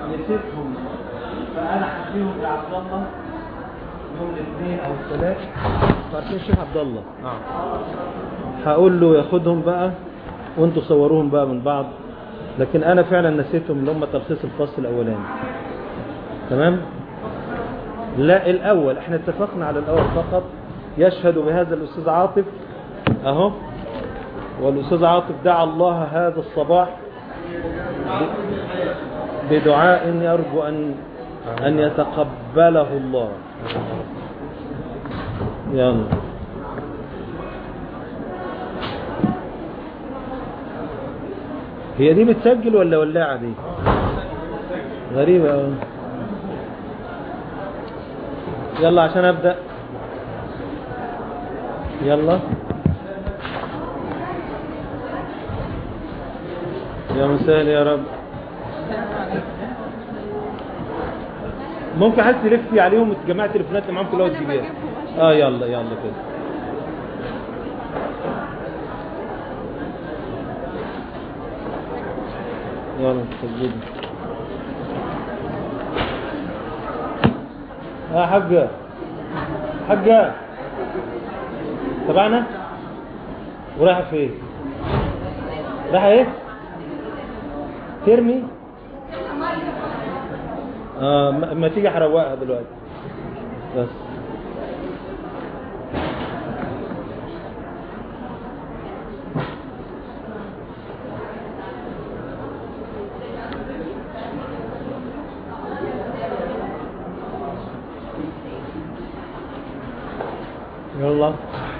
نسيتهم فانا هديهم لعبد الله يوم الاثنين او الثلاث عارفين الشيخ عبد الله نعم هقول له ياخدهم بقى وانتوا صوروهم بقى من بعض لكن انا فعلا نسيتهم اللي هم تلخيص الفصل الاولاني تمام لا الاول احنا اتفقنا على الاول فقط يشهد بهذا الاستاذ عاطف اهو والاستاذ عاطف دعا الله هذا الصباح ب- بدعاء يرجو ان ان يتقبله الله يلا هي دي بتسجل ولا ولاعة دي غريبة أوي يلا عشان أبدأ يلا يا مسهل يا رب ممكن حد تلفي عليهم وتجمع تليفونات اللي معاهم كلها وتجيبيها اه يلا يلا كده يلا تسجلي يا حقة حقة تبعنا ورايحة فين رايحة ايه ترمي اه ما ما تيجي هروقها دلوقتي بس يلا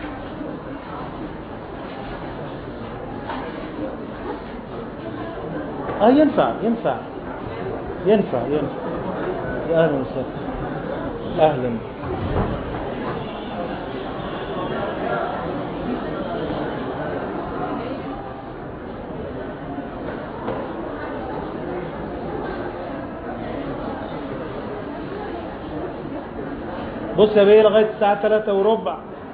اه ينفع ينفع ينفع ينفع يا اهلا وسهلا اهلا بص يا بيه لغايه الساعه 3 وربع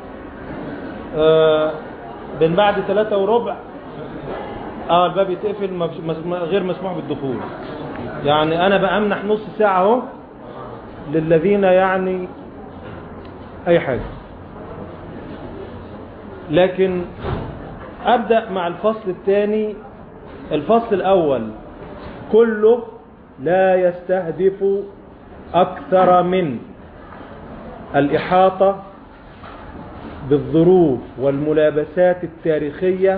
آه من بعد 3 وربع اه الباب يتقفل مفش- مس- غير مسموح بالدخول يعني انا بامنح نص ساعه اهو للذين يعني اي حاجه لكن ابدا مع الفصل الثاني الفصل الاول كله لا يستهدف اكثر من الإحاطة بالظروف والملابسات التاريخية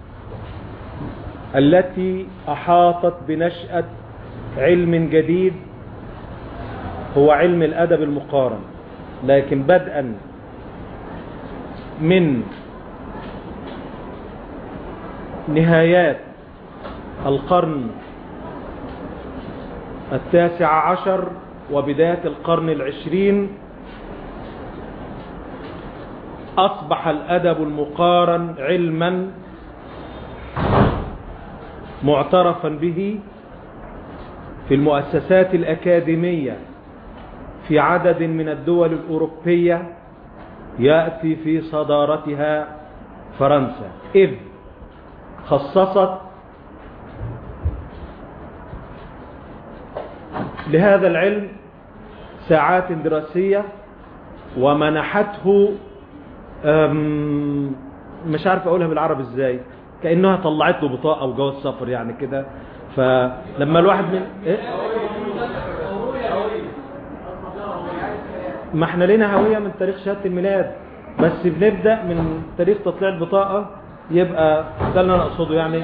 التي أحاطت بنشأة علم جديد هو علم الأدب المقارن لكن بدءا من نهايات القرن التاسع عشر وبداية القرن العشرين أصبح الأدب المقارن علما معترفا به في المؤسسات الأكاديمية في عدد من الدول الأوروبية يأتي في صدارتها فرنسا إذ خصصت لهذا العلم ساعات دراسية ومنحته أم، مش عارف اقولها بالعربي ازاي كانها طلعت له بطاقه او جواز سفر يعني كده فلما الواحد من إيه؟ ما احنا لنا هويه من تاريخ شهاده الميلاد بس بنبدا من تاريخ تطليع البطاقه يبقى ده اللي انا اقصده يعني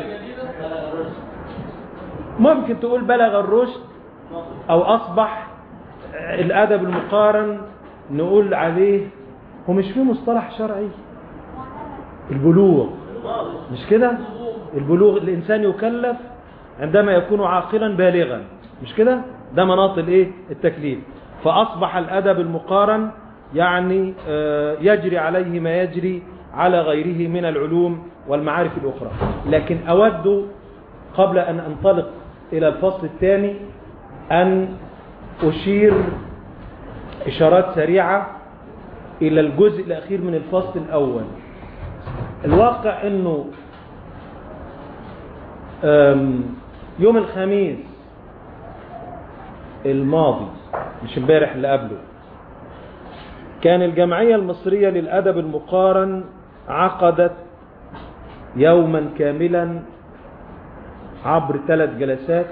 ممكن تقول بلغ الرشد او اصبح الادب المقارن نقول عليه هو مش فيه مصطلح شرعي البلوغ مش كده البلوغ الانسان يكلف عندما يكون عاقلا بالغا مش كده ده مناط الايه التكليف فاصبح الادب المقارن يعني آه، يجري عليه ما يجري على غيره من العلوم والمعارف الاخرى لكن اود قبل ان انطلق الى الفصل الثاني ان اشير اشارات سريعه الى الجزء الاخير من الفصل الاول الواقع انه أم، يوم الخميس الماضي مش امبارح اللي قبله كان الجمعية المصرية للأدب المقارن عقدت يوما كاملا عبر ثلاث جلسات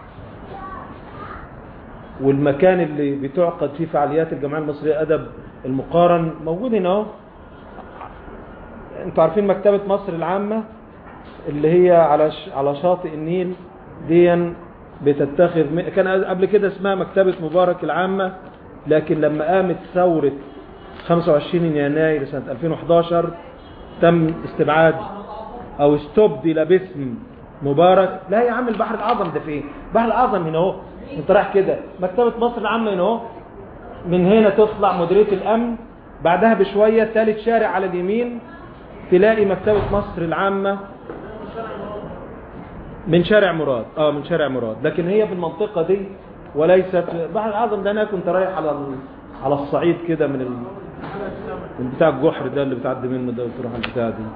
والمكان اللي بتعقد فيه فعاليات الجمعية المصرية أدب المقارن موجود هنا اهو انتوا عارفين مكتبة مصر العامة اللي هي على ش... على شاطئ النيل دي بتتخذ م... كان قبل كده اسمها مكتبة مبارك العامة لكن لما قامت ثورة 25 يناير سنة 2011 تم استبعاد او استبدل باسم مبارك لا يا عم البحر الاعظم ده فين البحر الاعظم هنا اهو انت رايح كده مكتبة مصر العامة هنا اهو من هنا تطلع مديرية الامن بعدها بشوية ثالث شارع على اليمين تلاقي مكتبة مصر العامة من شارع مراد اه من شارع مراد لكن هي في المنطقة دي وليست البحر الاعظم ده انا كنت رايح على ال... على الصعيد كده من ال... من بتاع الجحر ده اللي بتعدي منه ده وتروح على البتاع دي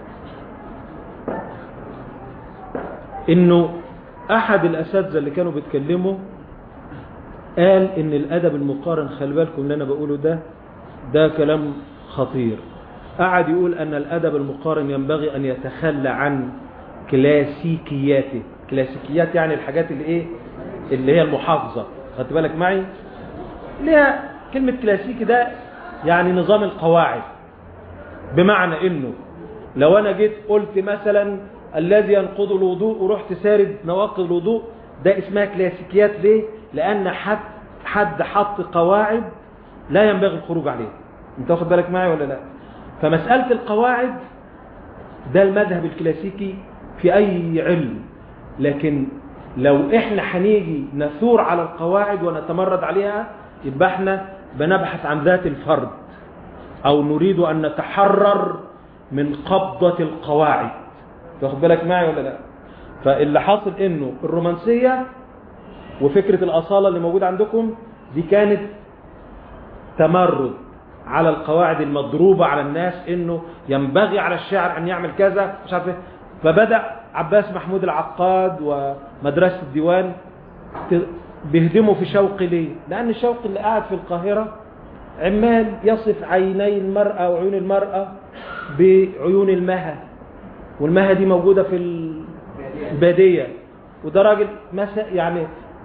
انه احد الاساتذه اللي كانوا بيتكلموا قال ان الادب المقارن خلي بالكم اللي انا بقوله ده ده كلام خطير قعد يقول ان الادب المقارن ينبغي ان يتخلى عن كلاسيكياته كلاسيكيات يعني الحاجات اللي ايه اللي هي المحافظه خدت بالك معي اللي هي كلمه كلاسيكي ده يعني نظام القواعد بمعنى انه لو انا جيت قلت مثلا الذي ينقض الوضوء ورحت سارد نواقض الوضوء ده اسمها كلاسيكيات ليه لان حد حد حط قواعد لا ينبغي الخروج عليها انت واخد بالك معي ولا لا فمسألة القواعد ده المذهب الكلاسيكي في اي علم لكن لو احنا هنيجي نثور على القواعد ونتمرد عليها يبقى احنا بنبحث عن ذات الفرد او نريد ان نتحرر من قبضة القواعد واخد بالك معي ولا لا فاللي حاصل انه الرومانسية وفكرة الاصالة اللي موجودة عندكم دي كانت تمرد على القواعد المضروبة على الناس انه ينبغي على الشاعر ان يعمل كذا مش عارف ايه فبدأ عباس محمود العقاد ومدرسة الديوان بيهدموا في شوقي ليه لان الشوقي اللي قاعد في القاهرة عمال يصف عيني المرأة وعيون المرأة بعيون المها والمها دي موجودة في البادية وده راجل مسا يعني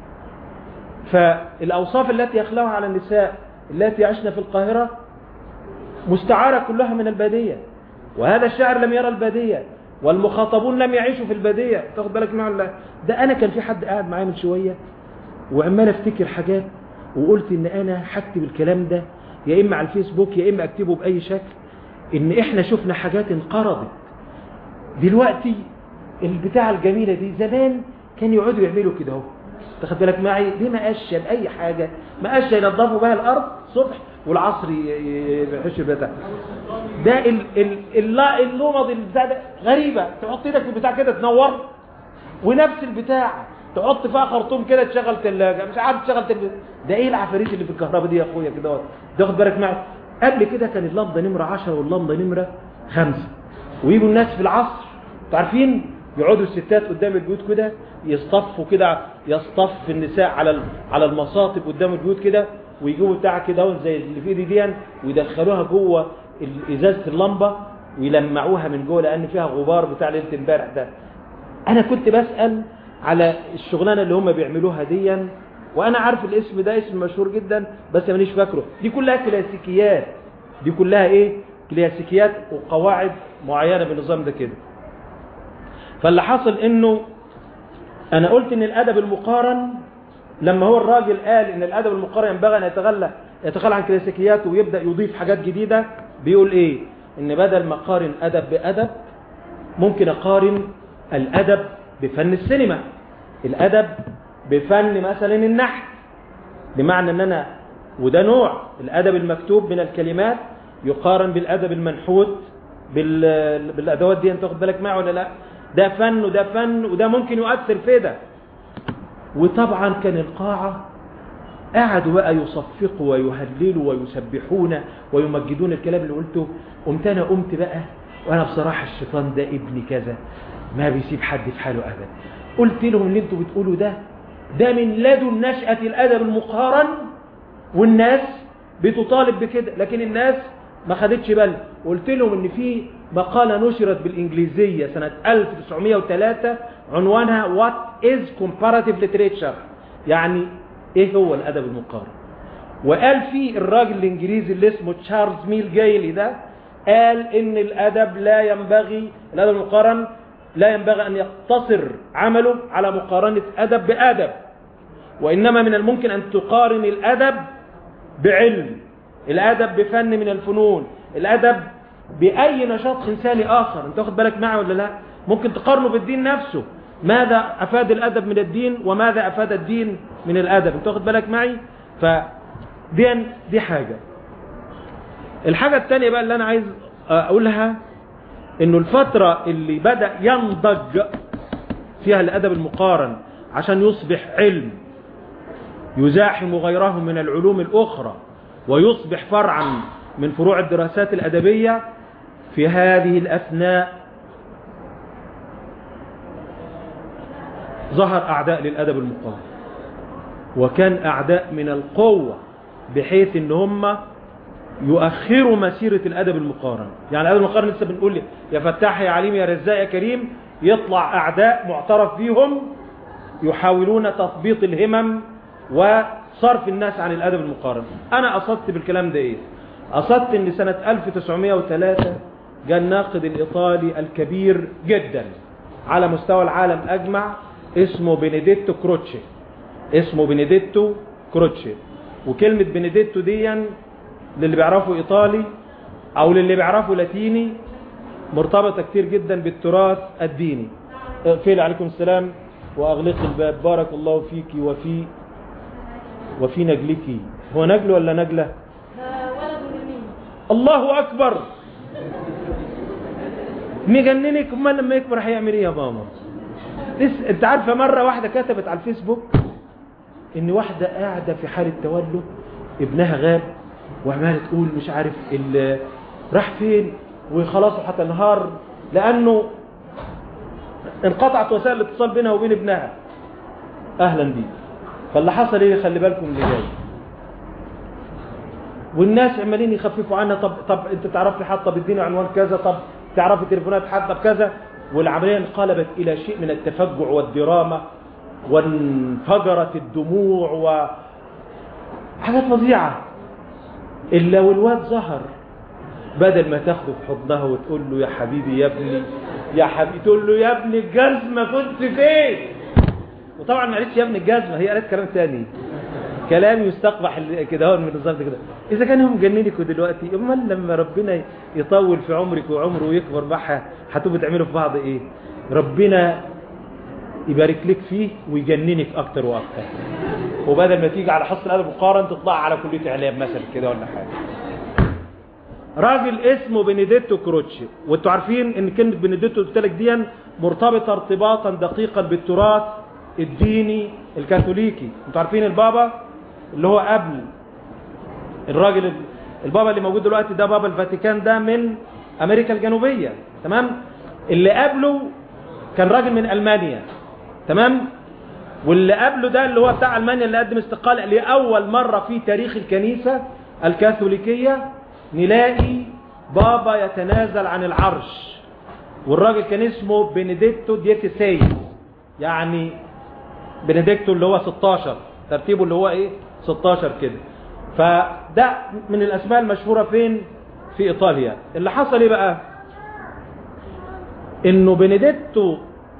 فالأوصاف التي يخلقها على النساء التي يعشن في القاهرة مستعارة كلها من البادية وهذا الشاعر لم يرى البادية والمخاطبون لم يعيشوا في البادية تاخد بالك معه الله ده أنا كان في حد قاعد معايا من شوية وعمال افتكر حاجات وقلت ان انا هكتب الكلام ده يا اما على الفيسبوك يا اما اكتبه باي شكل ان احنا شفنا حاجات انقرضت دلوقتي البتاع الجميلة دي زمان كان يقعدوا يعملوا كده اهو تاخد بالك معي دي مقشه باي حاجة مقشه ينظفوا بها الارض صبح والعصر يحش بتاع ده ال ال ال اللمض البتاع ده غريبة تحط ايدك في البتاع كده تنور ونفس البتاع تحط فيها خرطوم كده تشغل ثلاجه مش عارف تشغل تلفزيون ده ايه العفاريت اللي في الكهرباء دي يا اخويا كده تاخد بالك معي قبل كده كان اللمضه نمره 10 واللمضه نمره 5 ويجوا الناس في العصر انتوا عارفين يقعدوا الستات قدام البيوت كده يصطفوا كده يصطف النساء على على المصاطب قدام البيوت كده ويجيبوا بتاع كده زي اللي في ايدي دي ويدخلوها جوه ازازه اللمبه ويلمعوها من جوه لان فيها غبار بتاع ليله امبارح ده انا كنت بسال على الشغلانه اللي هم بيعملوها ديا وانا عارف الاسم ده اسم مشهور جدا بس مانيش فاكره دي كلها كلاسيكيات دي كلها ايه كلاسيكيات وقواعد معينه بالنظام ده كده فاللي حصل انه انا قلت ان الادب المقارن لما هو الراجل قال ان الادب المقارن ينبغي ان يتغلى يتخلى عن كلاسيكياته ويبدا يضيف حاجات جديده بيقول ايه ان بدل ما اقارن ادب بادب ممكن اقارن الادب بفن السينما الادب بفن مثلا النحت بمعنى ان انا وده نوع الادب المكتوب من الكلمات يقارن بالادب المنحوت بال... بالادوات دي انت واخد بالك معي ولا لا ده فن وده فن وده ممكن يؤثر في ده وطبعا كان القاعة قعدوا بقى يصفقوا ويهللوا ويسبحون ويمجدون الكلام اللي قلته قمت انا قمت بقى وانا بصراحة الشيطان ده ابني كذا ما بيسيب حد في حاله ابدا قلت لهم اللي انتوا بتقولوا ده ده من لدن نشأة الأدب المقارن والناس بتطالب بكده لكن الناس ما خدتش بالها قلت لهم ان في مقالة نشرت بالإنجليزية سنة 1903 عنوانها What is Comparative Literature يعني ايه هو الأدب المقارن وقال فيه الراجل الإنجليزي اللي اسمه تشارلز ميل جايلي ده قال ان الأدب لا ينبغي الأدب المقارن لا ينبغي أن يقتصر عمله على مقارنة أدب بأدب وإنما من الممكن أن تقارن الأدب بعلم الأدب بفن من الفنون الأدب بأي نشاط إنساني آخر أنت واخد بالك معي ولا لا ممكن تقارنه بالدين نفسه ماذا أفاد الأدب من الدين وماذا أفاد الدين من الأدب أنت واخد بالك معي فدي دي حاجة الحاجة الثانية بقى اللي أنا عايز أقولها إنه الفترة اللي بدأ ينضج فيها الأدب المقارن عشان يصبح علم يزاحم غيره من العلوم الأخرى ويصبح فرعا من فروع الدراسات الأدبية في هذه الأثناء ظهر أعداء للأدب المقارن وكان أعداء من القوة بحيث ان هم يؤخروا مسيرة الأدب المقارن يعني الأدب المقارن لسه بنقول لي يا فتاح يا عليم يا رزاق يا كريم يطلع أعداء معترف فيهم يحاولون تثبيط الهمم وصرف الناس عن الأدب المقارن أنا أصدت بالكلام ده إيه أصدت أن سنة 1903 جاء الناقد الإيطالي الكبير جدا على مستوى العالم أجمع اسمه بنديتو كروتشي اسمه بنديتو كروتشي وكلمة بنديتو ديا للي بيعرفوا إيطالي أو للي بيعرفوا لاتيني مرتبطة كتير جدا بالتراث الديني اقفل عليكم السلام وأغلق الباب بارك الله فيك وفي وفي نجلك هو نجل ولا نجلة ولد جميل الله أكبر مجننك امال لما يكبر هيعمل ايه يا ماما لس... انت عارفه مره واحده كتبت على الفيسبوك ان واحده قاعده في حاله تولد ابنها غاب وعماله تقول مش عارف ال... راح فين وخلاص حتى انهار لانه انقطعت وسائل الاتصال بينها وبين ابنها اهلا بيك فاللي حصل ايه خلي بالكم اللي جاي والناس عمالين يخففوا عنها طب طب انت تعرف لي حد طب اديني عنوان كذا طب تعرفي تليفونات حد طب كذا والعمليه انقلبت الى شيء من التفجع والدراما وانفجرت الدموع و حاجات فظيعه الا والواد ظهر بدل ما تاخده في حضنها وتقول له يا حبيبي يا ابني يا حبيبي تقول له يا ابني الجزمه كنت فين وطبعا ما قالتش يا ابني الجزمه هي قالت كلام ثاني كلام يستقبح كده هو من النظام ده كده اذا كان هم مجننكوا دلوقتي امال لما ربنا يطول في عمرك وعمره ويكبر بقى هتبقوا تعملوا في بعض ايه ربنا يبارك لك فيه ويجننك اكتر واكتر وبدل ما تيجي على حصه الادب مقارن تطلع على كليه اعلام مثلا كده ولا حاجه راجل اسمه بنديتو كروتشي وانتوا عارفين ان كلمه بنديتو قلت لك دي مرتبطه ارتباطا دقيقا بالتراث الديني الكاثوليكي انتوا عارفين البابا اللي هو قبل الراجل البابا اللي موجود دلوقتي ده بابا الفاتيكان ده من امريكا الجنوبيه تمام اللي قبله كان راجل من المانيا تمام واللي قبله ده اللي هو بتاع المانيا اللي قدم استقاله لاول مره في تاريخ الكنيسه الكاثوليكيه نلاقي بابا يتنازل عن العرش والراجل كان اسمه بنديتو ديتيسيس يعني بنديكتو اللي هو 16 ترتيبه اللي هو ايه 16 كده فده من الاسماء المشهوره فين في ايطاليا اللي حصل ايه بقى انه بنديتو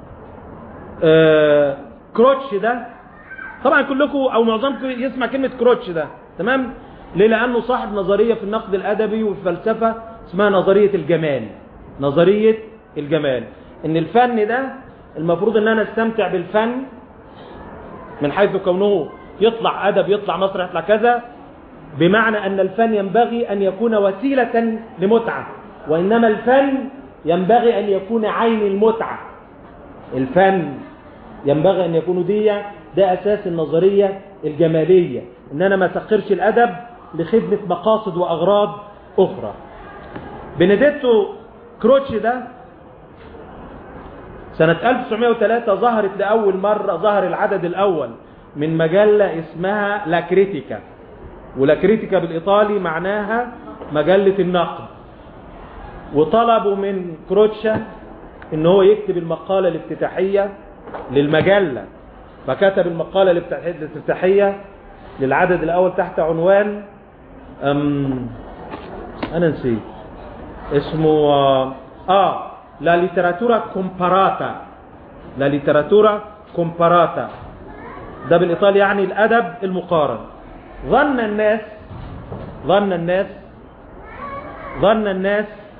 آه كروتش ده طبعا كلكم او معظمكم يسمع كلمه كروتش ده تمام ليه لانه صاحب نظريه في النقد الادبي والفلسفه اسمها نظريه الجمال نظريه الجمال ان الفن ده المفروض ان انا استمتع بالفن من حيث كونه يطلع أدب يطلع مسرح يطلع كذا بمعنى أن الفن ينبغي أن يكون وسيلة لمتعة وإنما الفن ينبغي أن يكون عين المتعة الفن ينبغي أن يكون دي ده أساس النظرية الجمالية إن أنا ما سخرش الأدب لخدمة مقاصد وأغراض أخرى بنديتو كروتش ده سنة 1903 ظهرت لأول مرة ظهر العدد الأول من مجلة اسمها لا كريتيكا ولا كريتيكا بالإيطالي معناها مجلة النقد وطلبوا من كروتشا ان هو يكتب المقالة الافتتاحية للمجلة فكتب المقالة الافتتاحية- الافتتاحية للعدد الأول تحت عنوان أم أنا نسيت اسمه آه, آه لا ليتراتورا كومباراتا لا ليتراتورا كومباراتا ده بالإيطالي يعني الأدب المقارن ظن الناس ظن الناس ظن الناس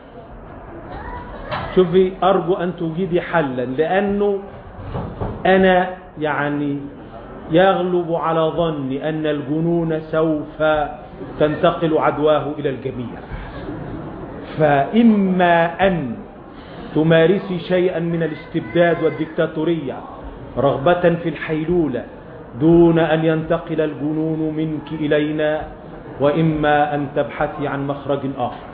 شوفي أرجو أن توجدي حلا لأنه أنا يعني يغلب على ظني أن الجنون سوف تنتقل عدواه إلى الجميع فإما أن تمارسي شيئا من الاستبداد والديكتاتورية رغبة في الحيلولة دون أن ينتقل الجنون منك إلينا وإما أن تبحثي عن مخرج آخر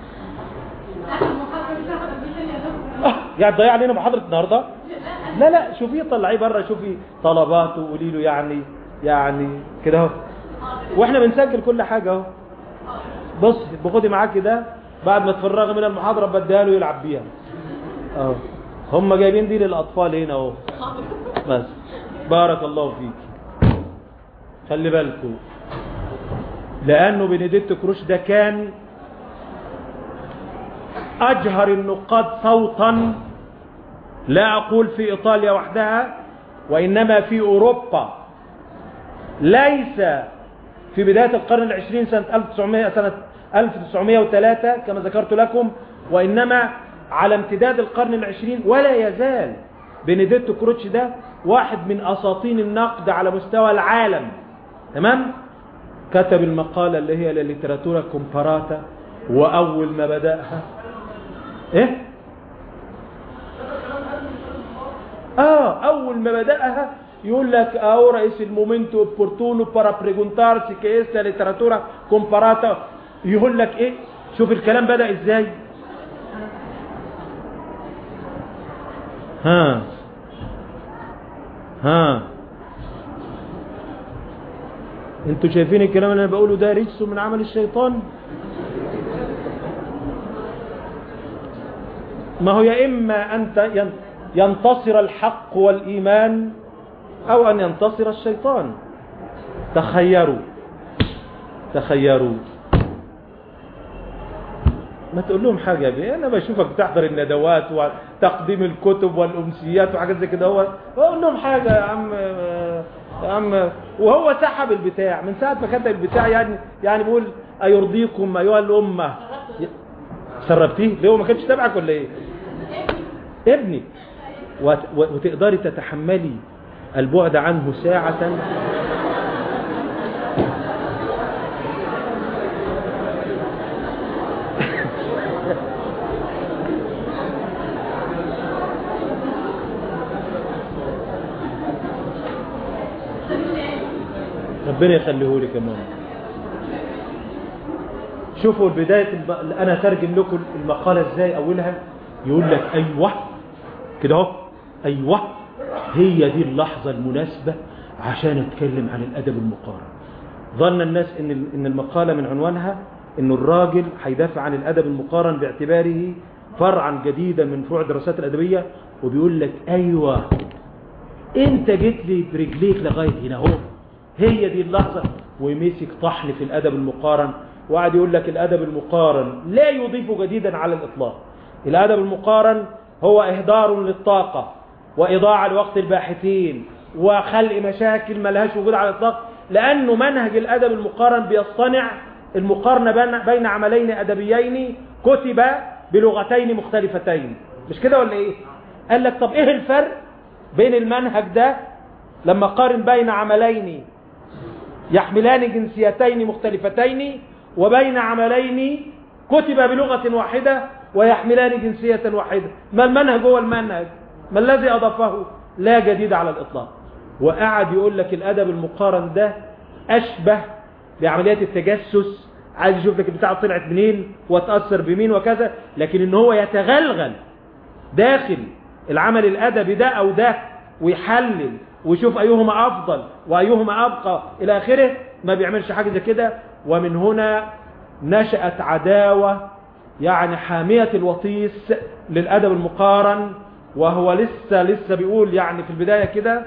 آه، يعني تضيع علينا محاضرة النهاردة لا لا شوفيه طلعيه بره شوفي طلباته وقولي له يعني يعني كده اهو واحنا بنسجل كل حاجة اهو بص بخدي معاكي ده بعد ما تفرغي من المحاضرة بديها له يلعب بيها اهو هم جايبين دي للأطفال هنا اهو بس بارك الله فيك خلي بالكم لأنه بنديت كروش ده كان أجهر النقاد صوتا لا أقول في إيطاليا وحدها وإنما في أوروبا ليس في بداية القرن العشرين سنة 1900 سنة 1903 كما ذكرت لكم وإنما على امتداد القرن العشرين ولا يزال بنديتو كروتش ده واحد من أساطين النقد على مستوى العالم تمام كتب المقالة اللي هي لليتراتورا كومباراتا وأول ما بدأها إيه آه أول ما بدأها يقول لك ahora es el momento oportuno para preguntarse qué es la literatura comparata يقول لك ايه شوف الكلام بدأ ازاي ها ها انتوا شايفين الكلام اللي انا بقوله ده رجس من عمل الشيطان ما هو يا اما ان ين- ينتصر الحق والايمان او ان ينتصر الشيطان تخيروا تخيروا ما تقول لهم حاجة يا بيه انا بشوفك بتحضر الندوات وتقديم الكتب والامسيات وحاجات زي كده هو اقول لهم حاجة يا عم يا عم وهو سحب البتاع من ساعة ما كتب البتاع يعني يعني بيقول ايرضيكم ايها الامة سربتيه ليه هو ما كانش تابعك ولا ايه ابني وت- وتقدري تتحملي البعد عنه ساعة ربنا يخليه لك يا ماما شوفوا البداية الب- انا ترجم لكم المقالة ازاي اولها يقول لك ايوه كده اهو ايوه هي دي اللحظة المناسبة عشان اتكلم عن الادب المقارن ظن الناس ان ال- ان المقالة من عنوانها ان الراجل هيدافع عن الادب المقارن باعتباره فرعا جديدا من فروع الدراسات الادبية وبيقول لك ايوه انت جيت لي برجليك لغاية هنا اهو هي دي اللحظة ومسك طحن في الادب المقارن وقعد يقول لك الادب المقارن لا يضيف جديدا على الاطلاق الادب المقارن هو اهدار للطاقة واضاعة لوقت الباحثين وخلق مشاكل ملهاش وجود على الاطلاق لانه منهج الادب المقارن بيصطنع المقارنة بين- بين عملين ادبيين كتب بلغتين مختلفتين مش كده ولا ايه قال لك طب ايه الفرق بين المنهج ده لما قارن بين عملين يحملان جنسيتين مختلفتين وبين عملين كتب بلغة واحدة ويحملان جنسية واحدة ما المنهج هو المنهج ما الذي أضافه لا جديد على الإطلاق وقعد يقول لك الأدب المقارن ده أشبه بعمليات التجسس عايز يشوف لك البتاعة طلعت منين وتأثر بمين وكذا لكن ان هو يتغلغل داخل العمل الأدبي ده أو ده ويحلل ويشوف ايهما افضل وايهما ابقى الى اخره ما بيعملش حاجه زي كده ومن هنا نشأت عداوة يعني حامية الوطيس للأدب المقارن وهو لسه لسه بيقول يعني في البداية كده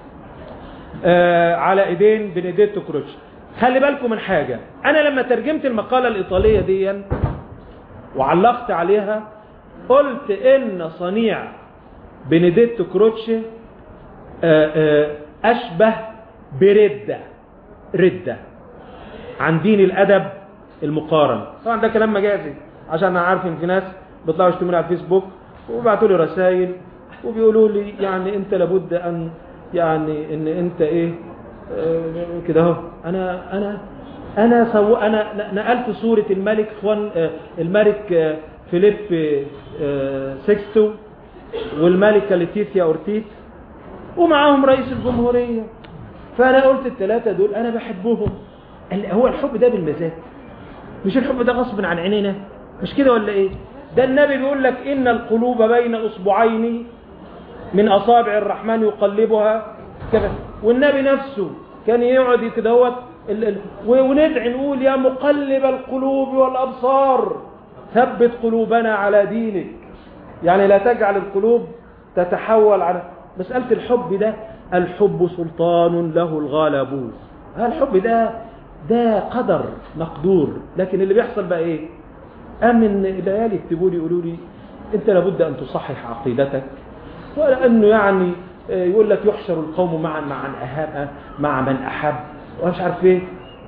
آه على ايدين بنديتو كروتش خلي بالكم من حاجة انا لما ترجمت المقالة الايطالية دي وعلقت عليها قلت ان صنيع بنديتو كروتش آه آه اشبه بردة ردة عن دين الادب المقارن طبعا ده كلام مجازي عشان انا عارف ان في ناس بيطلعوا يشتموني على الفيسبوك وبعتوا لي رسائل وبيقولوا لي يعني انت لابد ان يعني ان انت ايه آه كده اهو انا انا انا سو انا نقلت صورة الملك خوان آه الملك آه فيليب سيكستو والملكة ليتيسيا اورتيت ومعاهم رئيس الجمهورية فانا قلت الثلاثة دول انا بحبهم هو الحب ده بالمزاج مش الحب ده غصب عن عينينا مش كده ولا ايه ده النبي بيقول لك ان القلوب بين اصبعين من اصابع الرحمن يقلبها كده والنبي نفسه كان يقعد كده هو وندعي نقول يا مقلب القلوب والابصار ثبت قلوبنا على دينك يعني لا تجعل القلوب تتحول على مسألة الحب ده الحب سلطان له الغالبون الحب ده ده قدر مقدور لكن اللي بيحصل بقى ايه امن العيال يكتبوا لي يقولوا لي انت لابد ان تصحح عقيدتك ولانه يعني يقول لك يحشر القوم معا مع من اهاب مع من احب ومش عارف ايه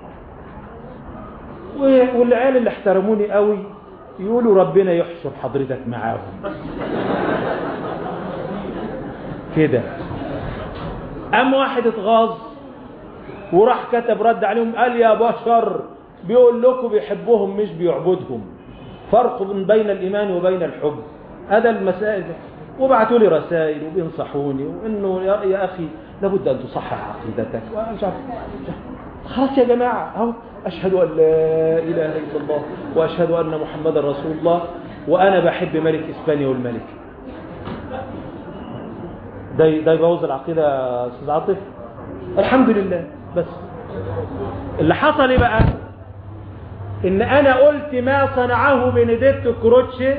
والعيال اللي احترموني قوي يقولوا ربنا يحشر حضرتك معاهم كده قام واحد اتغاظ وراح كتب رد عليهم قال يا بشر بيقول لكم بيحبهم مش بيعبدهم فرق بين الإيمان وبين الحب هذا المسائل وبعتوا لي رسائل وبينصحوني وانه يا, يا اخي لابد ان تصحح عقيدتك ومش عارف خلاص يا جماعه اهو اشهد ان لا اله الا الله واشهد ان محمدا رسول الله وانا بحب ملك اسبانيا والملك ده ده يبوظ العقيده يا استاذ عاطف الحمد لله بس اللي حصل ايه بقى ان انا قلت ما صنعه بنديتو كروتشي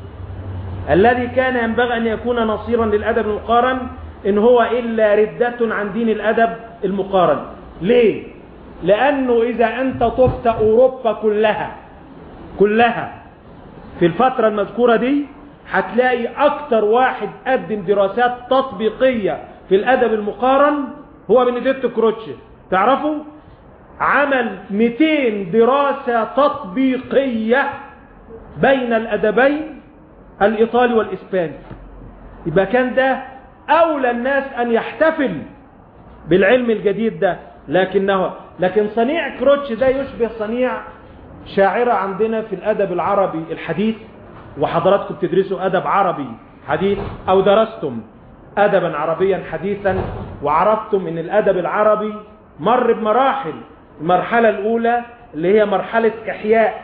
الذي كان ينبغي ان يكون نصيرا للادب المقارن ان هو الا ردة عن دين الادب المقارن ليه لانه اذا انت طفت اوروبا كلها كلها في الفترة المذكورة دي هتلاقي اكتر واحد قدم دراسات تطبيقية في الادب المقارن هو بنديتو كروتشي تعرفوا عمل 200 دراسة تطبيقية بين الأدبين الإيطالي والإسباني يبقى كان ده أولى الناس أن يحتفل بالعلم الجديد ده لكنه لكن صنيع كروتش ده يشبه صنيع شاعرة عندنا في الأدب العربي الحديث وحضراتكم تدرسوا أدب عربي حديث أو درستم أدبا عربيا حديثا وعرفتم أن الأدب العربي مر بمراحل المرحلة الأولى اللي هي مرحلة إحياء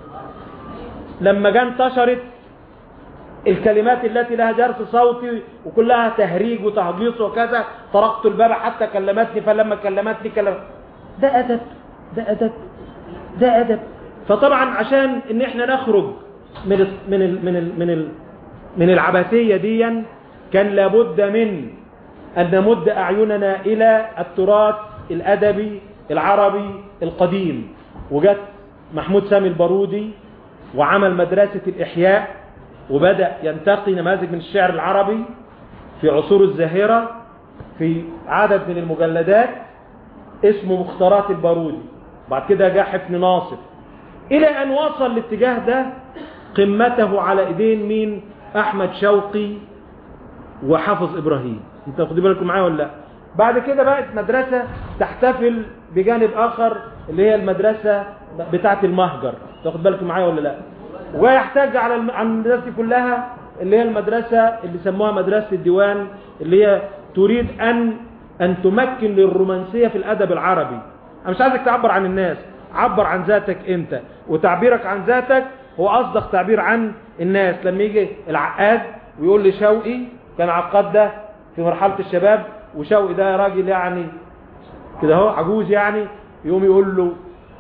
لما جاء انتشرت الكلمات التي لها جرس صوتي وكلها تهريج وتهجيص وكذا طرقت الباب حتى كلمتني فلما كلمتني كلم ده أدب ده أدب ده أدب فطبعا عشان ان احنا نخرج من ال من ال من ال من ال من العبثية دي كان لابد من أن نمد أعيننا إلى التراث الأدبي العربي القديم وجت محمود سامي البارودي وعمل مدرسة الإحياء وبدأ ينتقي نماذج من الشعر العربي في عصور الزاهرة في عدد من المجلدات اسمه مختارات البارودي بعد كده جاء حفن ناصر إلى أن وصل الاتجاه ده قمته على إيدين مين أحمد شوقي وحافظ إبراهيم انت واخدين بالكم معايا ولا لا بعد كده بقت مدرسة تحتفل بجانب آخر اللي هي المدرسة بتاعة المهجر تاخد بالكم معايا ولا لا ويحتاج على الم- على المدرسة دي كلها اللي هي المدرسة اللي سموها مدرسة الديوان اللي هي تريد أن أن تمكن للرومانسية في الأدب العربي أنا مش عايزك تعبر عن الناس عبر عن ذاتك أنت وتعبيرك عن ذاتك هو أصدق تعبير عن الناس لما يجي العقاد ويقول لي شوقي كان عقاد ده في مرحلة الشباب وشوقي ده راجل يعني كده هو عجوز يعني يقوم يقول له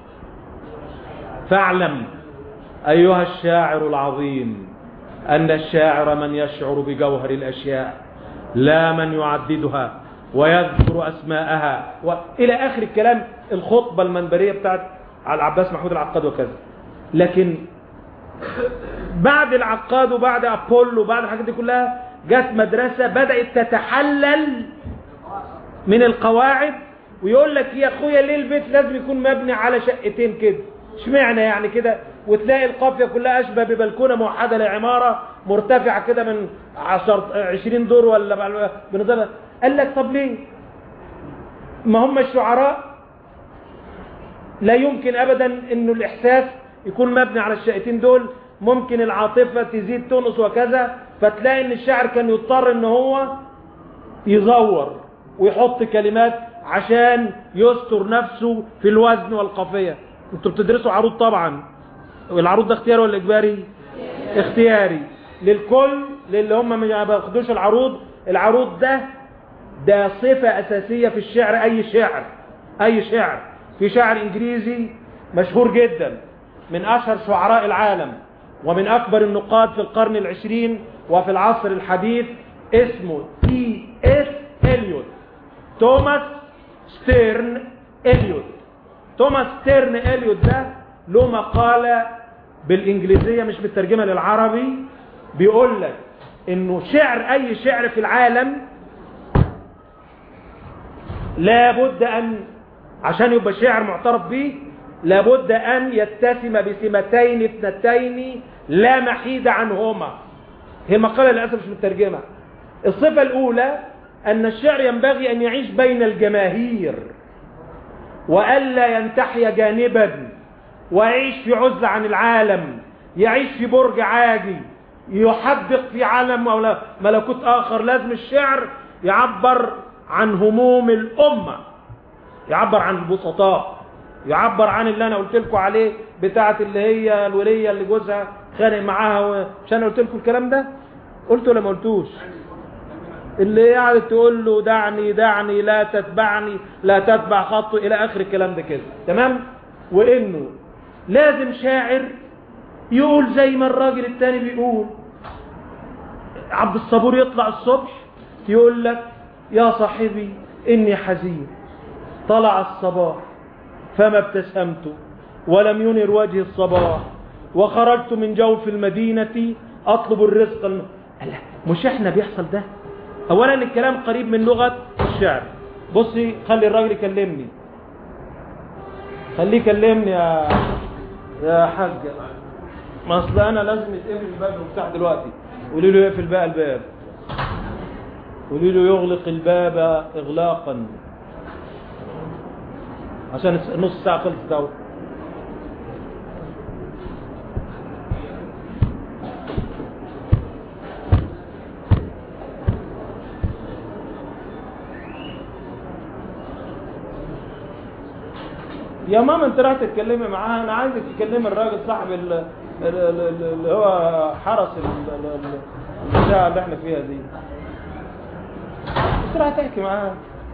فاعلم أيها الشاعر العظيم أن الشاعر من يشعر بجوهر الأشياء لا من يعددها ويذكر أسماءها وإلى آخر الكلام الخطبة المنبرية بتاعت على العباس محمود العقاد وكذا لكن بعد العقاد وبعد أبولو وبعد الحاجات دي كلها جت مدرسة بدأت تتحلل من القواعد ويقول لك يا اخويا ليه البيت لازم يكون مبني على شقتين كده اشمعنى يعني كده وتلاقي القافيه كلها اشبه ببلكونه موحده لعماره مرتفعه كده من 10 20 دور ولا بنظام قال لك طب ليه ما هم الشعراء لا يمكن ابدا انه الاحساس يكون مبني على الشقتين دول ممكن العاطفه تزيد تنقص وكذا فتلاقي ان الشاعر كان يضطر ان هو يزور ويحط كلمات عشان يستر نفسه في الوزن والقافية انتوا بتدرسوا عروض طبعا العروض ده اختياري ولا اجباري اختياري للكل للي هم ما بياخدوش العروض العروض ده ده صفة اساسية في الشعر اي شعر اي شعر في شاعر انجليزي مشهور جدا من اشهر شعراء العالم ومن اكبر النقاد في القرن العشرين وفي العصر الحديث اسمه تي اس اليوت توماس ستيرن اليوت توماس ستيرن اليوت ده له مقالة بالانجليزية مش بالترجمة للعربي بيقول لك انه شعر اي شعر في العالم لابد ان عشان يبقى شعر معترف به لابد ان يتسم بسمتين اثنتين لا محيد عنهما هي مقالة للأسف مش مترجمة الصفة الأولى أن الشعر ينبغي أن يعيش بين الجماهير وألا ينتحي جانبا ويعيش في عزلة عن العالم يعيش في برج عاجي يحدق في عالم أو ملكوت آخر لازم الشعر يعبر عن هموم الأمة يعبر عن البسطاء يعبر عن اللي أنا قلت لكم عليه بتاعة اللي هي الولية اللي جوزها خانق معاها مش أنا قلت لكم الكلام ده قلت ولا ما قلتوش اللي قاعد تقول له دعني دعني لا تتبعني لا تتبع خطه الى اخر الكلام ده كده تمام وانه لازم شاعر يقول زي ما الراجل التاني بيقول عبد الصبور يطلع الصبح يقول لك يا صاحبي اني حزين طلع الصباح فما ابتسمت ولم ينر وجه الصباح وخرجت من جوف المدينة اطلب الرزق الم... مش احنا بيحصل ده اولا الكلام قريب من لغة الشعر بصي خلي الراجل يكلمني خليه يكلمني يا يا حاج ما اصل انا لازم يتقفل الباب المفتاح دلوقتي قولي له يقفل بقى الباب قولي له يغلق الباب اغلاقا عشان نص ساعة خلصت اهو يا ماما انت راح تتكلمي معاها انا عايزك تكلمي الراجل صاحب ال- ال- ال- اللي هو حرس ال- ال- ال- البتاع اللي احنا فيها دي انت راح تحكي معاها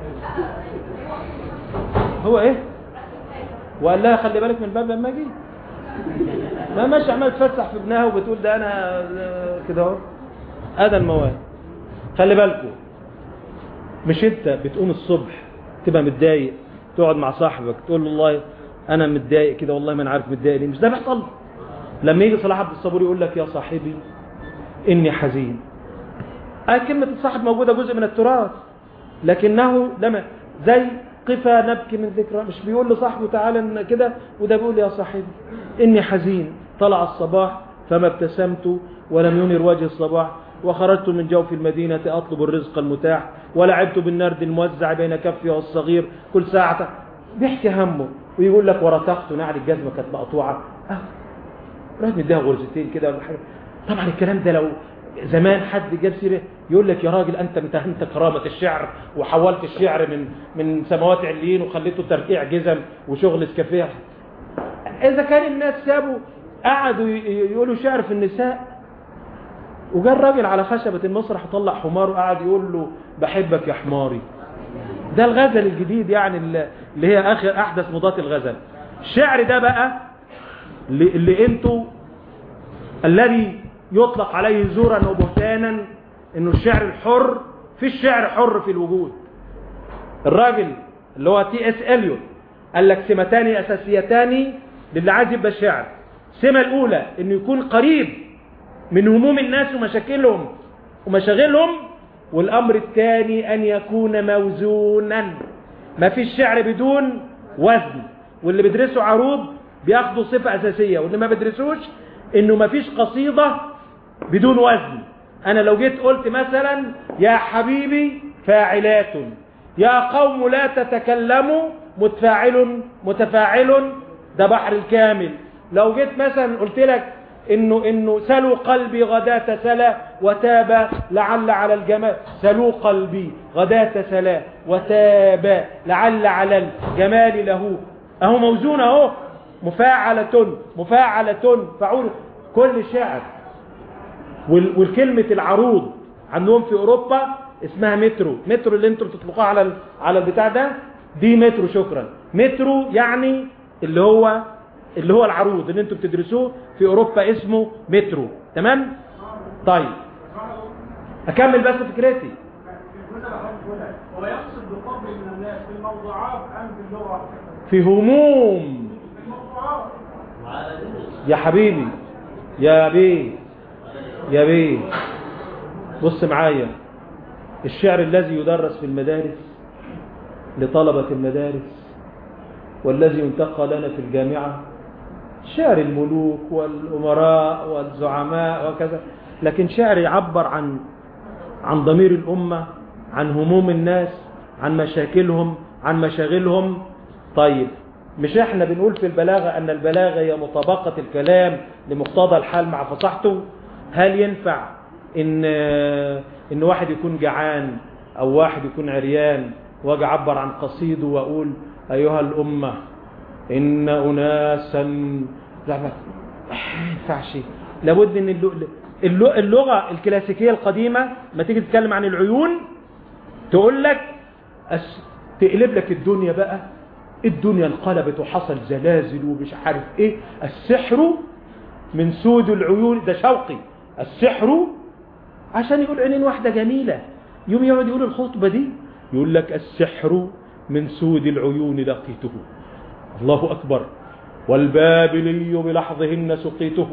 هو ايه وقال لها خلي بالك من الباب لما اجي ما ماشي عمال تفتح في ابنها وبتقول ده انا كده اهو هذا المواد خلي بالكم مش انت بتقوم الصبح تبقى متضايق تقعد مع صاحبك تقول له والله انا متضايق كده والله ما انا عارف متضايق ليه مش ده بيحصل لما يجي صلاح عبد الصبور يقول لك يا صاحبي اني حزين آه كلمة الصاحب موجودة جزء من التراث لكنه لما زي قفا نبكي من ذكرى مش بيقول لصاحبه تعالى إن كده وده بيقول يا صاحبي إني حزين طلع الصباح فما ابتسمت ولم ينر وجه الصباح وخرجت من جوف المدينة أطلب الرزق المتاح ولعبت بالنرد الموزع بين كفي والصغير كل ساعة بيحكي همه ويقول لك ورتقت نعل الجزمة كانت مقطوعة أه راجل مديها غرزتين كده ولا حاجة طبعا الكلام ده لو زمان حد جاب سيره يقول لك يا راجل انت امتهنت كرامه الشعر وحولت الشعر من من سماوات عليين وخليته ترقيع جزم وشغل اسكافيه اذا كان الناس سابوا قعدوا ي- يقولوا شعر في النساء وجاء الراجل على خشبة المسرح وطلع حمار وقعد يقول له بحبك يا حماري ده الغزل الجديد يعني اللي اللي هي اخر احدث موضات الغزل الشعر ده بقى اللي, اللي انتوا الذي يطلق عليه زورا وبهتانا انه الشعر الحر في الشعر حر في الوجود الراجل اللي هو تي اس اليوت قال لك سمتان اساسيتان للي عايز يبقى الشعر السمه الاولى انه يكون قريب من هموم الناس ومشاكلهم ومشاغلهم والامر الثاني ان يكون موزونا ما فيش شعر بدون وزن واللي بيدرسوا عروض بياخدوا صفه اساسيه واللي ما بيدرسوش انه ما فيش قصيده بدون وزن انا لو جيت قلت مثلا يا حبيبي فاعلات يا قوم لا تتكلموا متفاعل متفاعل ده بحر الكامل لو جيت مثلا قلت لك انه انه سلوا قلبي غداة سلا وتاب لعل على الجمال سلوا قلبي غداة سلا وتاب لعل على الجمال له اهو موزون اهو مفاعلة مفاعلة فعول كل شعر وال- والكلمة العروض عندهم في اوروبا اسمها مترو مترو اللي انتم بتطلقوها على ال- على البتاع ده دي مترو شكرا مترو يعني اللي هو اللي هو العروض اللي انتم بتدرسوه في اوروبا اسمه مترو تمام طيب اكمل بس فكرتي هو يقصد بقبل من الناس في الموضوعات ام في اللغه؟ في هموم في الموضوعات يا حبيبي يا بيه يا بيه بص معايا الشعر الذي يدرس في المدارس لطلبة المدارس والذي ينتقى لنا في الجامعة شعر الملوك والأمراء والزعماء وكذا لكن شعر يعبر عن عن ضمير الأمة عن هموم الناس عن مشاكلهم عن مشاغلهم طيب مش احنا بنقول في البلاغة أن البلاغة هي مطابقة الكلام لمقتضى الحال مع فصاحته هل ينفع إن إن واحد يكون جعان أو واحد يكون عريان واجي أعبر عن قصيده وأقول أيها الأمة إن أناسا لا ما ما ينفعش لابد ان اللغة, اللغة الكلاسيكية القديمة ما تيجي تتكلم عن العيون تقول لك أس... تقلب لك الدنيا بقى الدنيا انقلبت وحصل زلازل ومش عارف ايه السحر من سود العيون ده شوقي السحر عشان يقول عينين واحدة جميلة يوم يقعد يقول الخطبة دي يقول لك السحر من سود العيون لقيته الله أكبر والبابلي بلحظهن سقيته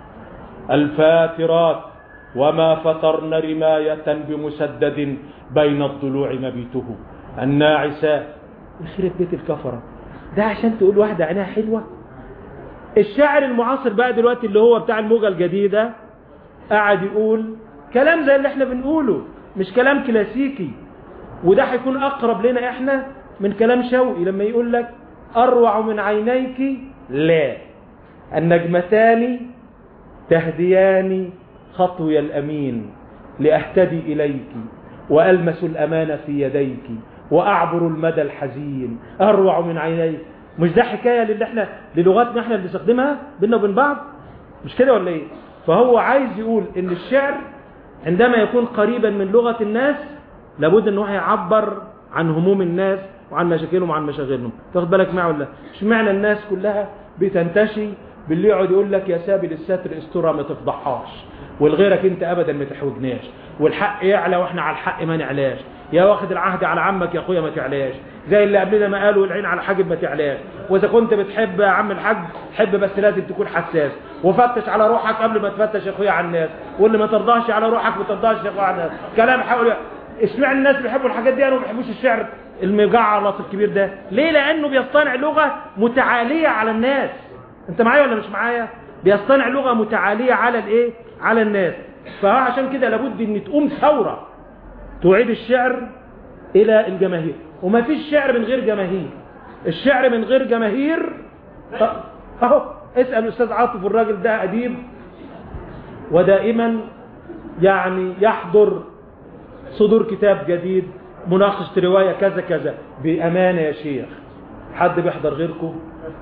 الفاترات وما فترن رماية بمسدد بين الضلوع مبيته الناعسات يخرب بيت الكفرة ده عشان تقول واحدة عينها حلوة الشاعر المعاصر بقى دلوقتي اللي هو بتاع الموجة الجديدة قاعد يقول كلام زي اللي احنا بنقوله مش كلام كلاسيكي وده هيكون اقرب لنا احنا من كلام شوقي لما يقول لك اروع من عينيك لا النجمتان تهديان خطوي الامين لاهتدي اليك والمس الامان في يديك واعبر المدى الحزين اروع من عينيك مش ده حكايه للي احنا للغاتنا احنا اللي بنستخدمها بينا وبين بعض مش كده ولا ايه فهو عايز يقول ان الشعر عندما يكون قريبا من لغه الناس لابد ان هو يعبر عن هموم الناس وعن مشاكلهم وعن مشاغلهم تاخد بالك معه ولا مش معنى الناس كلها بتنتشي باللي يقعد يقول لك يا سابل الستر استرها ما تفضحهاش والغيرك انت ابدا ما تحوجناش والحق يعلى واحنا على الحق ما نعلاش يا واخد العهد على عمك يا اخويا ما تعلاش زي اللي قبلنا ما قالوا العين على حاجب ما تعلاش واذا كنت بتحب يا عم الحاج حب بس لازم تكون حساس وفتش على روحك قبل ما تفتش يا اخويا على الناس واللي ما ترضاش على روحك ما ترضاش يا اخويا على الناس كلام حاول اشمعنى الناس بيحبوا الحاجات دي انا ما بيحبوش الشعر المجعلص الكبير ده ليه لانه بيصطنع لغه متعاليه على الناس انت معايا ولا مش معايا بيصطنع لغه متعاليه على الايه على الناس فعشان كده لابد ان تقوم ثوره تعيد الشعر الى الجماهير وما فيش شعر من غير جماهير الشعر من غير جماهير اهو اسال الاستاذ عاطف الراجل ده اديب ودائما يعني يحضر صدور كتاب جديد مناقشة رواية كذا كذا بأمانة يا شيخ حد بيحضر غيركم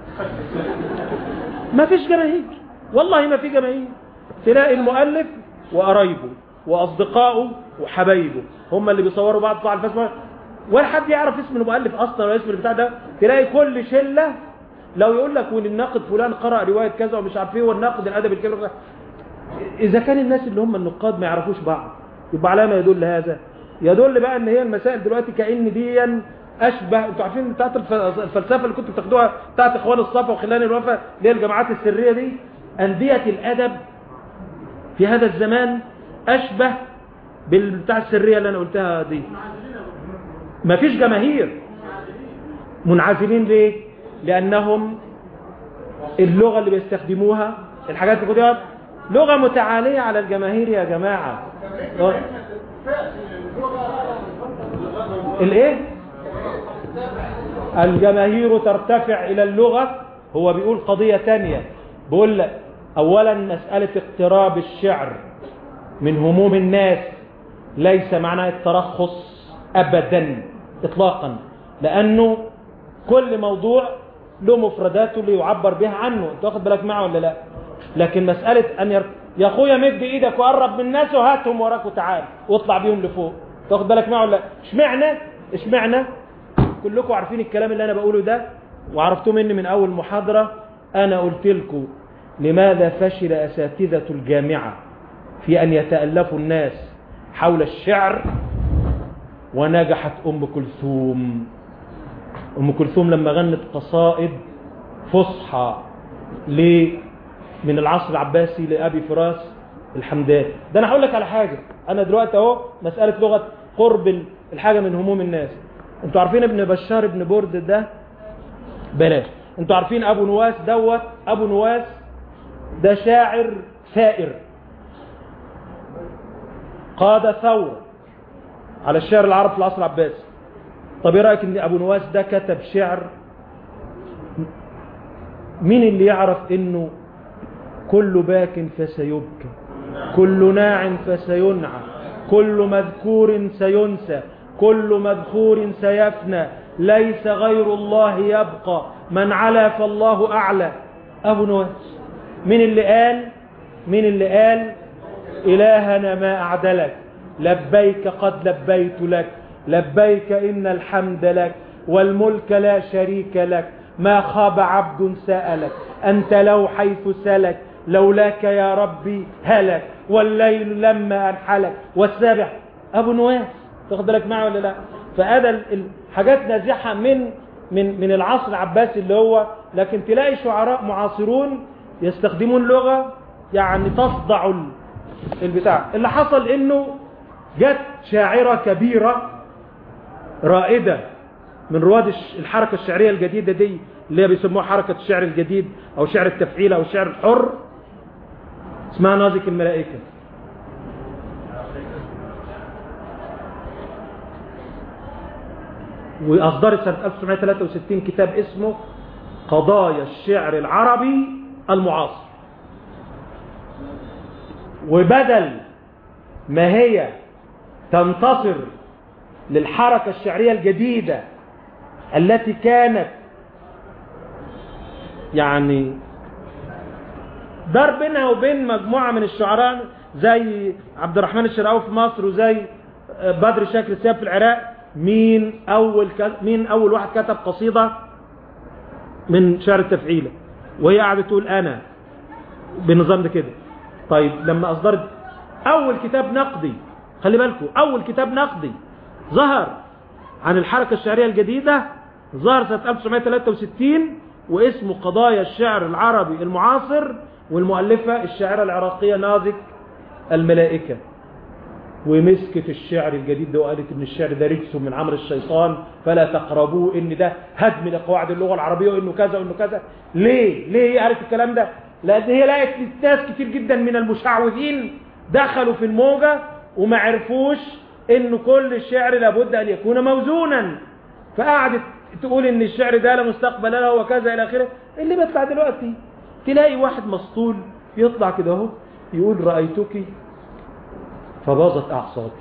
ما فيش جماهير والله ما في جماهير تلاقي المؤلف وقرايبه وأصدقائه وحبايبه هم اللي بيصوروا بعض على الفيسبوك ولا حد يعرف اسم المؤلف اصلا ولا اسم البتاع ده تلاقي كل شله لو يقول لك والناقد فلان قرأ رواية كذا ومش عارف ايه والناقد الادبي الكبير اذا كان الناس اللي هم النقاد ما يعرفوش بعض يبقى على ما يدل هذا يدل بقى ان هي المسائل دلوقتي كأن دي اشبه انتوا عارفين بتاعت الف- الفلسفه اللي كنتوا بتاخدوها بتاعت اخوان الصفا وخلان الوفا اللي هي الجماعات السريه دي انديه الادب في هذا الزمان اشبه بالبتاع السريه اللي انا قلتها دي مفيش جماهير منعزلين ليه لانهم اللغه اللي بيستخدموها الحاجات اللي بيقولوها لغه متعاليه على الجماهير يا جماعه الايه الجماهير ترتفع الى اللغه هو بيقول قضيه تانية بيقول لك اولا مساله اقتراب الشعر من هموم الناس ليس معناه الترخص ابدا اطلاقا لانه كل موضوع له مفرداته اللي يعبر بها عنه انت واخد بالك معه ولا لا لكن مساله ان ير... يا اخويا مد ايدك وقرب من الناس وهاتهم وراك وتعال واطلع بيهم لفوق تاخد بالك معه ولا لا اشمعنى اشمعنى كلكم عارفين الكلام اللي انا بقوله ده وعرفتوه مني من اول محاضره انا قلت لكم لماذا فشل اساتذه الجامعه في ان يتالفوا الناس حول الشعر ونجحت ام كلثوم ام كلثوم لما غنت قصائد فصحى ل من العصر العباسي لابي فراس الحمداني ده انا هقول لك على حاجه انا دلوقتي اهو مساله لغه قرب الحاجه من هموم الناس انتوا عارفين ابن بشار ابن برد ده بلاش انتوا عارفين ابو نواس دوت ابو نواس ده شاعر ثائر قاد ثوره على الشعر العربي في العصر العباسي طب ايه رايك ان ابو نواس ده كتب شعر مين اللي يعرف انه كل باك فسيبكى كل ناع فسينعى كل مذكور سينسى كل مذكور سيفنى ليس غير الله يبقى من علا فالله اعلى ابو نواس مين اللي قال مين اللي قال الهنا ما اعدلك لبيك قد لبيت لك لبيك إن الحمد لك والملك لا شريك لك ما خاب عبد سألك أنت لو حيث سلك لولاك يا ربي هلك والليل لما أنحلك والسابح أبو نواس تاخد بالك معي ولا لا فهذا الحاجات نازحة من من من العصر العباسي اللي هو لكن تلاقي شعراء معاصرون يستخدمون لغة يعني تصدع ال- البتاع اللي حصل انه جت شاعرة كبيرة رائدة من رواد الش- الحركة الشعرية الجديدة دي اللي هي بيسموها حركة الشعر الجديد او شعر التفعيل او الشعر الحر اسمها نازك الملائكة وأصدرت سنة 1963 كتاب اسمه قضايا الشعر العربي المعاصر وبدل ما هي تنتصر للحركة الشعرية الجديدة التي كانت يعني دار بينها وبين مجموعة من الشعراء زي عبد الرحمن الشرقاوي في مصر وزي بدر شاكر السياب في العراق مين أول ك... مين أول واحد كتب قصيدة من شعر التفعيلة وهي قاعدة تقول أنا بالنظام ده كده طيب لما أصدرت أول كتاب نقدي خلي بالكم أول كتاب نقدي ظهر عن الحركة الشعرية الجديدة ظهر سنة 1963 واسمه قضايا الشعر العربي المعاصر والمؤلفة الشاعرة العراقية نازك الملائكة ومسكت الشعر الجديد ده وقالت ان الشعر ده رجس من عمل الشيطان فلا تقربوه ان ده هدم لقواعد اللغه العربيه وانه كذا وانه كذا ليه ليه هي قالت الكلام ده لان هي لقت ناس كتير جدا من المشعوذين دخلوا في الموجه وما عرفوش ان كل الشعر لابد ان يكون موزونا فقعدت تقول ان الشعر ده لا مستقبل له وكذا الى اخره اللي بيطلع دلوقتي تلاقي واحد مسطول يطلع كده اهو يقول رايتك فباظت اعصابي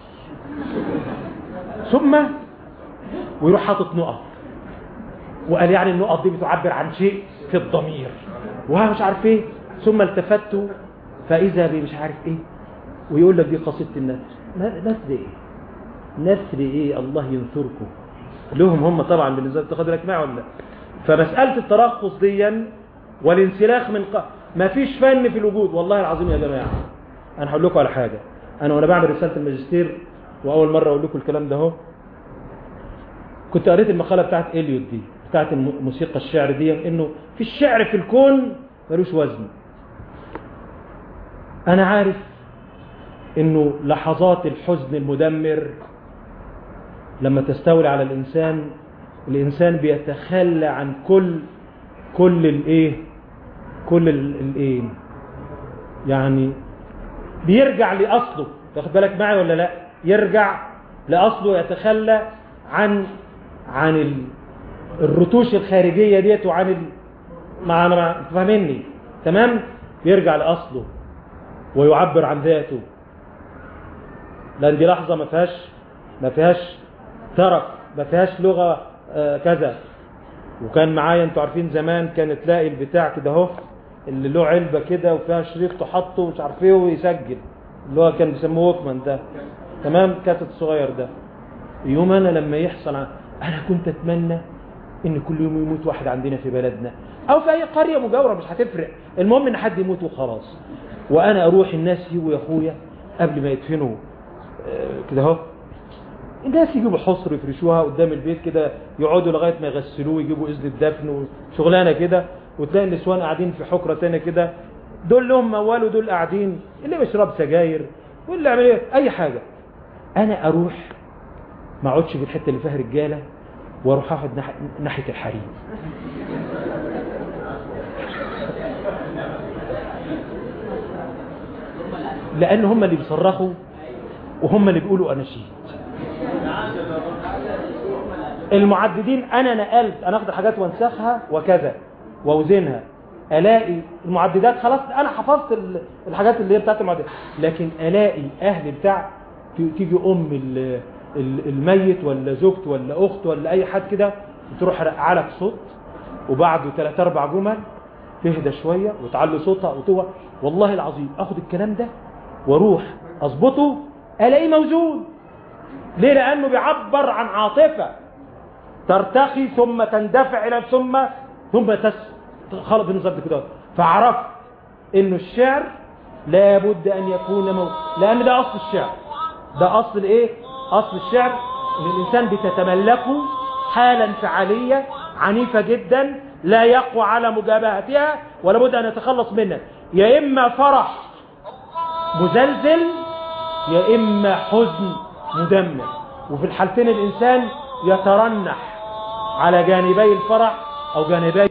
ثم ويروح حاطط نقط وقال يعني النقط دي بتعبر عن شيء في الضمير وها مش عارف ايه ثم التفت فاذا بمش عارف ايه ويقول لك دي قصيده النثر نثر ايه نثر ايه الله ينثركم لهم هم طبعا بالنسبه تاخد بالك معي ولا لا فمساله الترخص ديا والانسلاخ من ق... ما فيش فن في الوجود والله العظيم يا جماعه انا هقول لكم على حاجه انا وانا بعمل رساله الماجستير واول مره اقول لكم الكلام ده اهو كنت قريت المقاله بتاعت اليوت دي بتاعت الم- موسيقى الشعر دي انه في الشعر في الكون ملوش وزن انا عارف انه لحظات الحزن المدمر لما تستولي على الانسان الانسان بيتخلى عن كل كل الايه كل ال- الايه يعني بيرجع لاصله تاخد بالك معي ولا لا يرجع لاصله يتخلى عن عن ال- الرتوش الخارجيه ديت وعن ال... مع مع فاهمني تمام يرجع لاصله ويعبر عن ذاته لان دي لحظه ما فيهاش ما فيهاش ترف ما فيهاش لغه آه كذا وكان معايا انتوا عارفين زمان كان تلاقي البتاع كده اهو اللي له علبه كده وفيها شريط تحطه ومش عارف ايه ويسجل اللي هو كان بيسموه ووكمان ده تمام كاتت الصغير ده يوم انا لما يحصل ع- انا كنت اتمنى ان كل يوم يموت واحد عندنا في بلدنا او في اي قريه مجاوره مش هتفرق المهم ان حد يموت وخلاص وانا اروح الناس يجوا يا اخويا قبل ما يدفنوا آه، كده اهو الناس يجيبوا حصر يفرشوها قدام البيت كده يقعدوا لغايه ما يغسلوه يجيبوا اذن الدفن وشغلانه كده وتلاقي النسوان قاعدين في حكره تانية كده دول لهم موال ودول قاعدين اللي بيشرب سجاير واللي يعمل ايه اي حاجه انا اروح ما اقعدش في الحته اللي فيها رجاله واروح اقعد ناح- ناحيه الحريم لان هم اللي بيصرخوا وهم اللي بيقولوا اناشيد المعددين انا نقلت انا اخد الحاجات وانسخها وكذا واوزنها الاقي المعددات خلاص انا حفظت ال- الحاجات اللي هي بتاعت المعددات لكن الاقي اهل بتاع ت- تيجي ام ال- ال- الميت ولا زوجته ولا اخته ولا اي حد كده تروح رقعلك صوت وبعده ثلاث اربع جمل تهدى شويه وتعلي صوتها وتوه والله العظيم اخد الكلام ده واروح اظبطه الاقيه موجود ليه لانه بيعبر عن عاطفه ترتقي ثم تندفع الى ثم ثم تس خلط بالنظام ده كده فعرفت انه الشعر لابد ان يكون مو... لان ده اصل الشعر ده اصل الايه اصل الشعر ان الانسان بتتملكه حالا انفعاليه عنيفه جدا لا يقوى على مجابهتها ولا بد ان يتخلص منها يا اما فرح مزلزل يا اما حزن مدمر وفي الحالتين الانسان يترنح على جانبي الفرح او جانبي